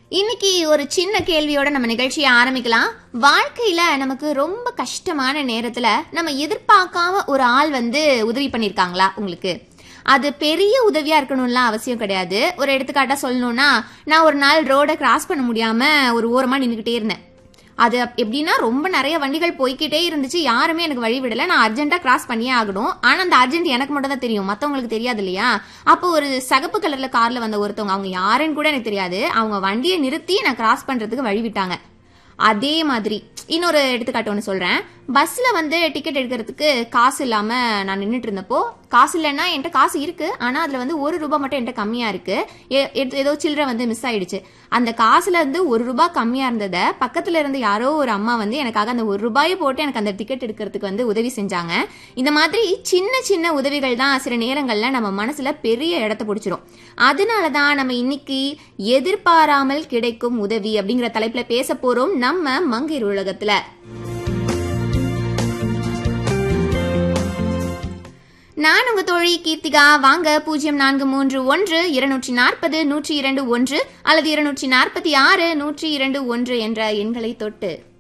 இன்னைக்கு ஒரு சின்ன கேள்வியோட நம்ம நிகழ்ச்சியை ஆரம்பிக்கலாம் வாழ்க்கையில நமக்கு ரொம்ப கஷ்டமான நேரத்துல நம்ம எதிர்பார்க்காம ஒரு ஆள் வந்து உதவி பண்ணிருக்காங்களா உங்களுக்கு அது பெரிய உதவியா இருக்கணும்லாம் அவசியம் கிடையாது ஒரு எடுத்துக்காட்டா சொல்லணும்னா நான் ஒரு நாள் ரோட கிராஸ் பண்ண முடியாம ஒரு ஓரமா நின்றுகிட்டே இருந்தேன் அது அப்- எப்படின்னா ரொம்ப நிறைய வண்டிகள் போய்க்கிட்டே இருந்துச்சு யாருமே எனக்கு வழி விடல நான் அர்ஜென்ட்டா கிராஸ் பண்ணியே ஆகணும் ஆனா அந்த அர்ஜென்ட் எனக்கு மட்டும் தான் தெரியும் மத்தவங்களுக்கு தெரியாது இல்லையா அப்போ ஒரு சகப்பு கலர்ல கார்ல வந்த ஒருத்தவங்க அவங்க யாருன்னு கூட எனக்கு தெரியாது அவங்க வண்டியை நிறுத்தி நான் கிராஸ் பண்றதுக்கு வழி விட்டாங்க அதே மாதிரி இன்னொரு எடுத்துக்காட்டு ஒன்று சொல்றேன் பஸ்ல வந்து டிக்கெட் எடுக்கிறதுக்கு காசு இல்லாம நான் நின்றுட்டு இருந்தப்போ காசு இல்லைன்னா என்கிட்ட காசு இருக்கு ஆனா அதுல வந்து ஒரு ரூபாய் மட்டும் என்கிட்ட கம்மியா இருக்கு ஏ- ஏதோ- ஏதோ சில்லறை வந்து மிஸ் ஆயிடுச்சு அந்த காசுல இருந்து ஒரு ரூபாய் கம்மியா இருந்ததை பக்கத்துல இருந்து யாரோ ஒரு அம்மா வந்து எனக்காக அந்த ஒரு ரூபாயை போட்டு எனக்கு அந்த டிக்கெட் எடுக்கிறதுக்கு வந்து உதவி செஞ்சாங்க இந்த மாதிரி சின்ன சின்ன உதவிகள் தான் சில நேரங்கள்ல நம்ம மனசுல பெரிய இடத்த பிடிச்சிரும் அதனால தான் நம்ம இன்னைக்கு எதிர்பாராமல் கிடைக்கும் உதவி அப்படிங்கிற தலைப்புல பேச போறோம் நம்ம மங்கையர் உலகத்துல நான் உங்க தோழி கீர்த்திகா வாங்க பூஜ்ஜியம் நான்கு மூன்று ஒன்று இருநூற்றி நாற்பது நூற்றி இரண்டு ஒன்று அல்லது இருநூற்றி நாற்பத்தி ஆறு நூற்றி இரண்டு ஒன்று என்ற எண்களை தொட்டு